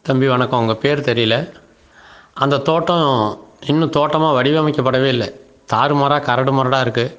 தம்பி வணக்கம் உங்கள் பேர் தெரியல அந்த தோட்டம் இன்னும் தோட்டமாக வடிவமைக்கப்படவே இல்லை தாறுமாறாக கரடு முரடாக இருக்குது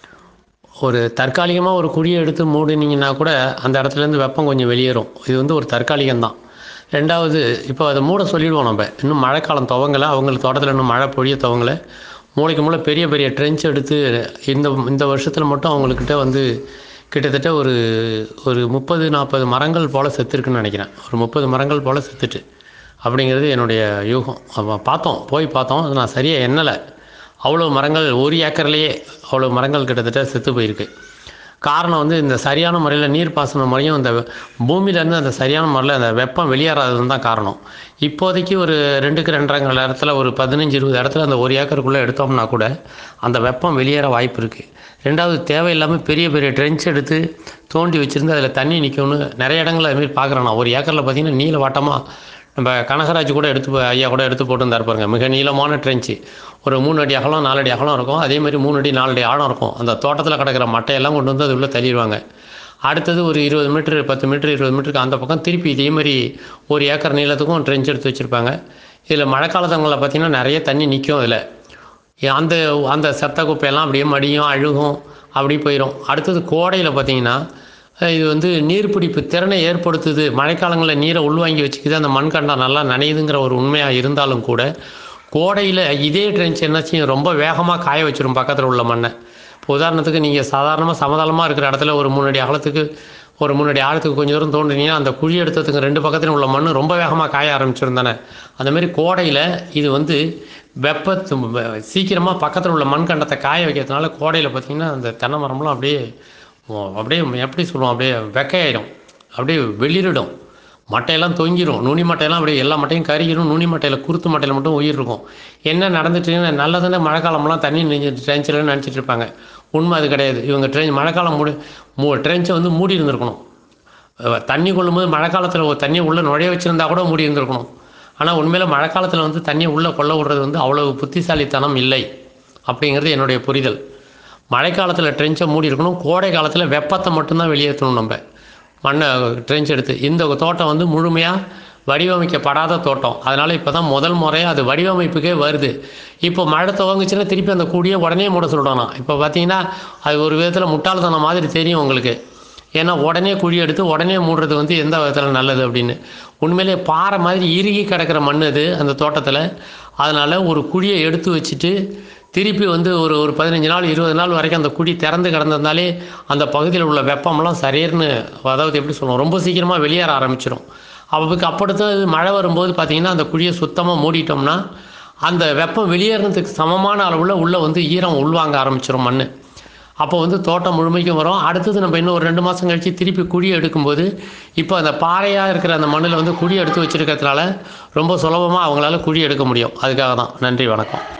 ஒரு தற்காலிகமாக ஒரு குழியை எடுத்து மூடினீங்கன்னா கூட அந்த இடத்துலேருந்து வெப்பம் கொஞ்சம் வெளியேறும் இது வந்து ஒரு தற்காலிகம்தான் ரெண்டாவது இப்போ அதை மூட சொல்லிடுவோம் நம்ம இன்னும் மழைக்காலம் துவங்கலை அவங்களுக்கு தோட்டத்தில் இன்னும் மழை பொழிய துவங்கலை மூளைக்கு மூளை பெரிய பெரிய ட்ரென்ச் எடுத்து இந்த இந்த வருஷத்தில் மட்டும் அவங்கக்கிட்ட வந்து கிட்டத்தட்ட ஒரு ஒரு முப்பது நாற்பது மரங்கள் போல் செத்துருக்குன்னு நினைக்கிறேன் ஒரு முப்பது மரங்கள் போல் செத்துட்டு அப்படிங்கிறது என்னுடைய யூகம் அப்ப பார்த்தோம் போய் பார்த்தோம் அது நான் சரியாக எண்ணலை அவ்வளோ மரங்கள் ஒரு ஏக்கர்லேயே அவ்வளோ மரங்கள் கிட்டத்தட்ட செத்து போயிருக்கு காரணம் வந்து இந்த சரியான முறையில் நீர் பாசன முறையும் இந்த பூமியிலேருந்து அந்த சரியான முறையில் அந்த வெப்பம் வெளியேறாதது தான் காரணம் இப்போதைக்கு ஒரு ரெண்டுக்கு ரெண்டரைங்கிற இடத்துல ஒரு பதினஞ்சு இருபது இடத்துல அந்த ஒரு ஏக்கருக்குள்ளே எடுத்தோம்னா கூட அந்த வெப்பம் வெளியேற வாய்ப்பு இருக்குது ரெண்டாவது தேவையில்லாமல் பெரிய பெரிய ட்ரென்ச் எடுத்து தோண்டி வச்சுருந்து அதில் தண்ணி நிற்கும்னு நிறைய இடங்களில் அதுமாரி பார்க்குறேன் நான் ஒரு ஏக்கரில் பார்த்தீங்கன்னா நீல வாட்டமாக நம்ம கனகராஜ் கூட எடுத்து போ- ஐயா கூட எடுத்து போட்டுருந்தார் பாருங்க மிக நீளமான ட்ரென்ச்சு ஒரு மூணு அடி அகலம் நாலு அடி அகலம் இருக்கும் அதே மாதிரி மூணு அடி நாலு அடி ஆழம் இருக்கும் அந்த தோட்டத்தில் கிடக்கிற மட்டையெல்லாம் கொண்டு வந்து அது உள்ளே தள்ளிடுவாங்க அடுத்தது ஒரு இருபது மீட்ரு பத்து மீட்ரு இருபது மீட்டருக்கு அந்த பக்கம் திருப்பி இதே மாதிரி ஒரு ஏக்கர் நீளத்துக்கும் ட்ரென்ச் எடுத்து வச்சுருப்பாங்க இதில் மழைக்காலத்தங்களில் பார்த்தீங்கன்னா நிறைய தண்ணி நிற்கும் இதில் அந்த அந்த செத்த குப்பையெல்லாம் அப்படியே மடியும் அழுகும் அப்படி போயிடும் அடுத்தது கோடையில் பார்த்தீங்கன்னா அஹ் இது வந்து நீர்பிடிப்பு திறனை ஏற்படுத்துது மழைக்காலங்களில் நீரை உள்வாங்கி வச்சுக்குது அந்த மண்கண்டம் நல்லா நனையுதுங்கிற ஒரு உண்மையாக இருந்தாலும் கூட கோடையில் இதே ட்ரென்ச் என்ன செய்யும் ரொம்ப வேகமாக காய வச்சிரும் பக்கத்தில் உள்ள மண்ணை இப்போ உதாரணத்துக்கு நீங்கள் சாதாரணமாக சமதளமாக இருக்கிற இடத்துல ஒரு மூணு அடி அகலத்துக்கு ஒரு மூணு அடி ஆழத்துக்கு கொஞ்சம் தூரம் தோண்டினீங்கன்னா அந்த குழி எடுத்ததுக்கு ரெண்டு பக்கத்திலும் உள்ள மண் ரொம்ப வேகமாக காய ஆரம்பிச்சிருந்தானே அந்த மாதிரி கோடையில் இது வந்து வெப்பத்து சீக்கிரமாக பக்கத்தில் உள்ள மண்கண்டத்தை காய வைக்கிறதுனால கோடையில் பார்த்தீங்கன்னா அந்த தென்னை மரம்லாம் அப்படியே ஓ, அப்படியே எப்படி சொல்லுவோம் அப்படியே வெக்கையாயிடும் அப்படியே வெளிரிடும் மட்டையெல்லாம் தொங்கிரும் நுனி மட்டையெல்லாம் அப்படியே எல்லா மட்டையும் கருகிரும் நுனி மட்டையில் குருத்து மட்டையில் மட்டும் உயிர் இருக்கும் என்ன நடந்துட்டுன்னா நல்லதானே மழை காலம்லாம் தண்ணி நெஞ்சு ட்ரென்ச்சில் நினச்சிட்டு இருப்பாங்க உண்மை அது கிடையாது இவங்க ட்ரெயின் மழைக்காலம் மூடி மூ ட்ரென்ச்சை வந்து மூடி இருந்திருக்கணும் அஹ் தண்ணி கொள்ளும்போது மழை காலத்தில் ஒரு தண்ணியை உள்ளே நுழைய வச்சுருந்தா கூட மூடி இருந்திருக்கணும் ஆனால் உண்மையில் மழை காலத்தில் வந்து தண்ணியை உள்ளே கொள்ள விடுறது வந்து அவ்வளவு புத்திசாலித்தனம் இல்லை அப்படிங்கிறது என்னுடைய புரிதல் மழைக்காலத்தில் ட்ரென்ச்சை மூடி இருக்கணும் கோடை காலத்தில் வெப்பத்தை மட்டும்தான் வெளியேற்றணும் நம்ம மண்ணை ட்ரென்ச் எடுத்து இந்த தோட்டம் வந்து முழுமையாக வடிவமைக்கப்படாத தோட்டம் அதனால் இப்போ தான் முதல் முறையாக அது வடிவமைப்புக்கே வருது இப்போ மழை துவங்குச்சுன்னா திருப்பி அந்த கூடிய உடனே மூட சொல்லணும் இப்போ பார்த்தீங்கன்னா அது ஒரு விதத்தில் முட்டாள்தனம் மாதிரி தெரியும் உங்களுக்கு ஏன்னா உடனே குழி எடுத்து உடனே மூடுறது வந்து எந்த விதத்தில் நல்லது அப்படின்னு உண்மையிலே பாறை மாதிரி இறுகி கிடக்கிற மண் அது அந்த தோட்டத்தில் அதனால் ஒரு குழியை எடுத்து வச்சுட்டு திருப்பி வந்து ஒரு ஒரு பதினஞ்சு நாள் இருபது நாள் வரைக்கும் அந்த குழி திறந்து கிடந்திருந்தாலே அந்த பகுதியில் உள்ள வெப்பம்லாம் சரியர்னு அதாவது எப்படி சொல்லுவோம் ரொம்ப சீக்கிரமாக வெளியேற ஆரம்பிச்சிடும் அப்போ அப்படுத்து மழை வரும்போது பார்த்தீங்கன்னா அந்த குழியை சுத்தமாக மூடிட்டோம்னா அந்த வெப்பம் வெளியேறதுக்கு சமமான அளவில் உள்ளே வந்து ஈரம் உள்வாங்க ஆரம்பிச்சிடும் மண் அப்போ வந்து தோட்டம் முழுமைக்கும் வரும் அடுத்தது நம்ம இன்னும் ஒரு ரெண்டு மாதம் கழித்து திருப்பி குழி எடுக்கும்போது இப்போ அந்த பாறையாக இருக்கிற அந்த மண்ணில் வந்து குழி எடுத்து வச்சிருக்கிறதுனால ரொம்ப சுலபமாக அவங்களால குழி எடுக்க முடியும் அதுக்காக தான் நன்றி வணக்கம்